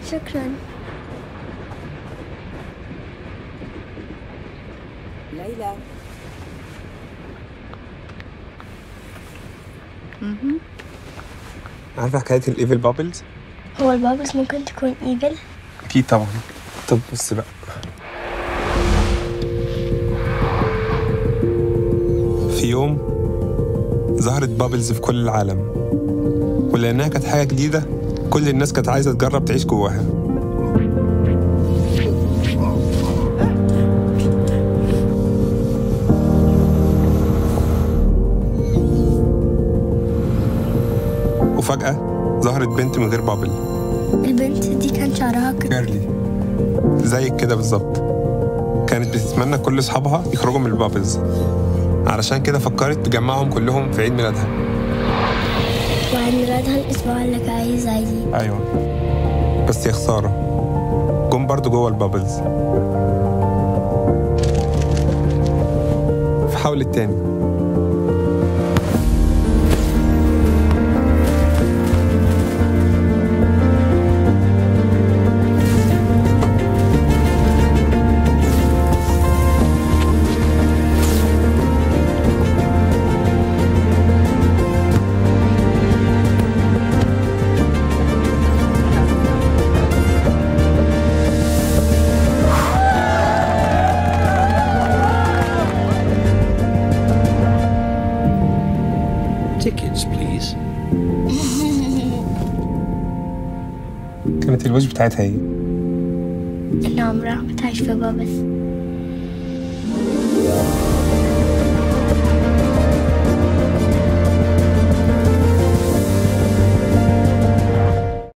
شكرا ليلى عارفه حكايه الايفل بابلز هو البابلز ممكن تكون ايفل اكيد طبعا طب بص بقى في يوم ظهرت بابلز في كل العالم ولانها كانت حاجه جديده كل الناس كانت عايزه تجرب تعيش جواها وفجأة ظهرت بنت من غير بابل البنت دي كان شعرها كده كيرلي زيك كده بالظبط كانت بتتمنى كل اصحابها يخرجوا من البابلز علشان كده فكرت تجمعهم كلهم في عيد ميلادها وعيد ميلادها الأسبوع اللي جاي زيي ايوه بس يا خساره جم برضو جوه البابلز فحاولت تاني Tickets, please. كانت الوش بتاعتها ايه إن عمرها ما تعيش في بابل